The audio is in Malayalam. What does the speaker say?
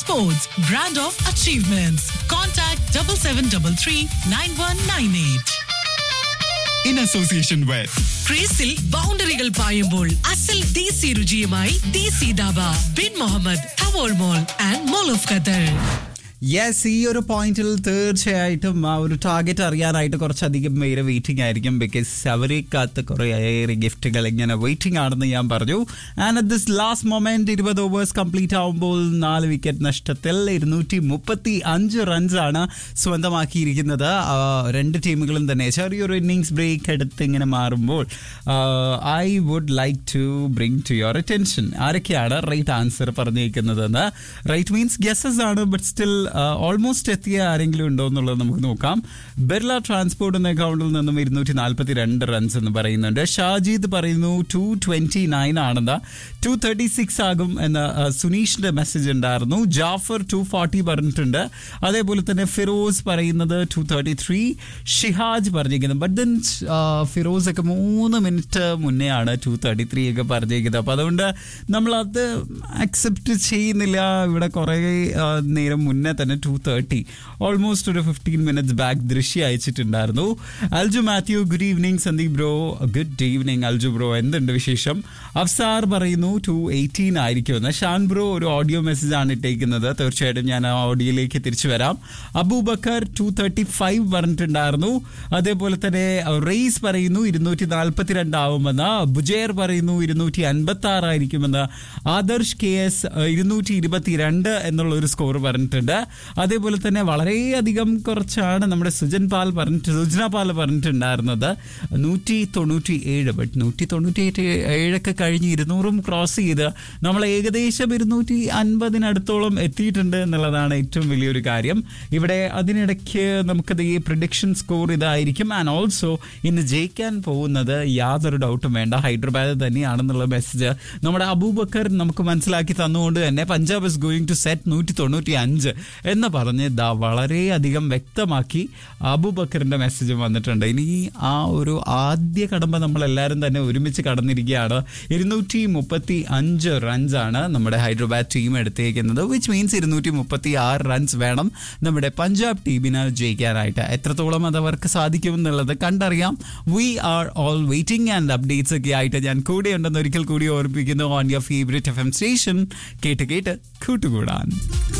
Sports, brand of achievements. Contact 7733 9198. in association with ക്രീസിൽ ബൗണ്ടറികൾ പായുമ്പോൾ അസൽ ദേശി രുചിയുമായി ദേശി ദാബ ബിൻ മുഹമ്മദ് തവോൾ mall and mall of Qatar yes ഈ ഒരു പോയിന്റിൽ തീർച്ചയായിട്ടും ആ ഒരു ടാർഗറ്റ് അറിയാനായിട്ട് കുറച്ചധികം പേര് വെയിറ്റിംഗ് ആയിരിക്കും ബിക്കോസ് അവരെ കാത്ത് കുറേ ഏറെ ഗിഫ്റ്റുകൾ ഇങ്ങനെ വെയിറ്റിംഗ് ആണെന്ന് ഞാൻ പറഞ്ഞു and at this last moment ഇരുപത് ഓവേഴ്സ് കംപ്ലീറ്റ് ആവുമ്പോൾ നാല് വിക്കറ്റ് നഷ്ടത്തിൽ ഇരുന്നൂറ്റി മുപ്പത്തി അഞ്ച് റൺസാണ് സ്വന്തമാക്കിയിരിക്കുന്നത് ആ, രണ്ട് ടീമുകളും തന്നെ ചെറിയൊരു ഇന്നിങ്സ് ബ്രേക്ക് എടുത്ത് ഇങ്ങനെ മാറുമ്പോൾ I would like to bring to your attention ആരൊക്കെയാണ് റൈറ്റ് ആൻസർ പറഞ്ഞേക്കുന്നതെന്ന് റൈറ്റ് മീൻസ് ഗസസ് ആണ് ബട്ട് സ്റ്റിൽ ഓൾമോസ്റ്റ് എത്തിയ ആരെങ്കിലും ഉണ്ടോ എന്നുള്ളത് നമുക്ക് നോക്കാം ബിർള ട്രാൻസ്പോർട്ട് എന്ന അക്കൗണ്ടിൽ നിന്നും ഇരുന്നൂറ്റി നാൽപ്പത്തി രണ്ട് റൺസ് എന്ന് പറയുന്നുണ്ട് ഷാജീദ് പറയുന്നു ടു ട്വന്റി നയൻ ആണെന്ന് ടു തേർട്ടി സിക്സ് ആകും എന്ന ആ, സുനീഷിന്റെ മെസ്സേജ് ഉണ്ടായിരുന്നു ജാഫർ ടു ഫോർട്ടി പറഞ്ഞിട്ടുണ്ട് അതേപോലെ തന്നെ ഫിറോസ് പറയുന്നത് ടു തേർട്ടി ത്രീ ഷിഹാജ് പറഞ്ഞിരിക്കുന്നത് ബട്ട് ദെൻ ഫിറോസ് ഒക്കെ മൂന്ന് മിനിറ്റ് മുന്നേ ആണ് ടു തേർട്ടി ത്രീ ഒക്കെ പറഞ്ഞിരിക്കുന്നത് അപ്പോൾ അതുകൊണ്ട് നമ്മളത് അക്സെപ്റ്റ് ചെയ്യുന്നില്ല ഇവിടെ കുറേ ആ, നേരം മുന്നേ തന്നെ ടു തേർട്ടി ഓൾമോസ്റ്റ് ഒരു ഫിഫ്റ്റീൻ മിനിറ്റ്സ് ബാക്ക് ദൃശ്യം അയച്ചിട്ടുണ്ടായിരുന്നു Alju Mathew good evening Sandeep bro good evening Alju bro എന്തുണ്ട് വിശേഷം അഫ്സാർ പറയുന്നു ടു എയ്റ്റീൻ ആയിരിക്കുമെന്ന് ഷാൻ ബ്രോ ഒരു ഓഡിയോ മെസ്സേജ് ആണ് ഇട്ടേക്കുന്നത് തീർച്ചയായിട്ടും ഞാൻ ആ ഓഡിയോയിലേക്ക് തിരിച്ചു വരാം അബൂബക്കർ ടു തേർട്ടി ഫൈവ് പറഞ്ഞിട്ടുണ്ടായിരുന്നു അതേപോലെ തന്നെ റെയ്സ് പറയുന്നു ഇരുന്നൂറ്റി നാൽപ്പത്തി രണ്ടാവുമെന്ന് ബുജേർ പറയുന്നു ഇരുന്നൂറ്റി അൻപത്തി ആറായിരിക്കുമെന്ന് ആദർശ് കെ എസ് ഇരുന്നൂറ്റി ഇരുപത്തി രണ്ട് എന്നുള്ള ഒരു സ്കോർ പറഞ്ഞിട്ടുണ്ട് അതേപോലെ തന്നെ വളരെയധികം കുറച്ചാണ് നമ്മുടെ സുജൻ പാൽ പറഞ്ഞിട്ട് സുജന പാൽ പറഞ്ഞിട്ടുണ്ടായിരുന്നത് നൂറ്റി തൊണ്ണൂറ്റി ഏഴ് ബട്ട് നൂറ്റി തൊണ്ണൂറ്റി എട്ട് ഏഴൊക്കെ കഴിഞ്ഞ് ഇരുന്നൂറും ക്രോസ് ചെയ്ത് നമ്മൾ ഏകദേശം ഇരുന്നൂറ്റി അൻപതിനടുത്തോളം എത്തിയിട്ടുണ്ട് എന്നുള്ളതാണ് ഏറ്റവും വലിയൊരു കാര്യം ഇവിടെ അതിനിടയ്ക്ക് നമുക്കത് ഈ പ്രിഡിക്ഷൻ സ്കോർ ഇതായിരിക്കും ആൻഡ് ഓൾസോ ഇന്ന് ജയിക്കാൻ പോകുന്നത് യാതൊരു ഡൗട്ടും വേണ്ട ഹൈദരാബാദ് തന്നെയാണെന്നുള്ള മെസ്സേജ് നമ്മുടെ അബൂബക്കർ നമുക്ക് മനസ്സിലാക്കി തന്നുകൊണ്ട് തന്നെ Punjab is going to set നൂറ്റി തൊണ്ണൂറ്റി അഞ്ച് എന്ന് പറഞ്ഞ് ദാ വളരെയധികം വ്യക്തമാക്കി അബൂബക്കറിന്റെ മെസ്സേജ് വന്നിട്ടുണ്ട് ഇനി ആ ഒരു ആദ്യ കടമ്പ നമ്മൾ എല്ലാവരും തന്നെ ഒരുമിച്ച് കടന്നിരിക്കുകയാണ് ഇരുന്നൂറ്റി മുപ്പത്തി അഞ്ച് റൺസ് ആണ് നമ്മുടെ ഹൈദരാബാദ് ടീം എടുത്തേക്കുന്നത് വിച്ച് മീൻസ് ഇരുന്നൂറ്റി മുപ്പത്തി ആറ് റൺസ് വേണം നമ്മുടെ പഞ്ചാബ് ടീമിന് ജയിക്കാനായിട്ട് എത്രത്തോളം അത് അവർക്ക് സാധിക്കും എന്നുള്ളത് കണ്ടറിയാം we are all waiting and updates ഒക്കെ ആയിട്ട് ഞാൻ കൂടെ ഉണ്ടെന്ന് ഒരിക്കൽ കൂടി ഓർമ്മിപ്പിക്കുന്നു on your favourite F M station കേട്ട് കേട്ട് കൂട്ടുകൂടാൻ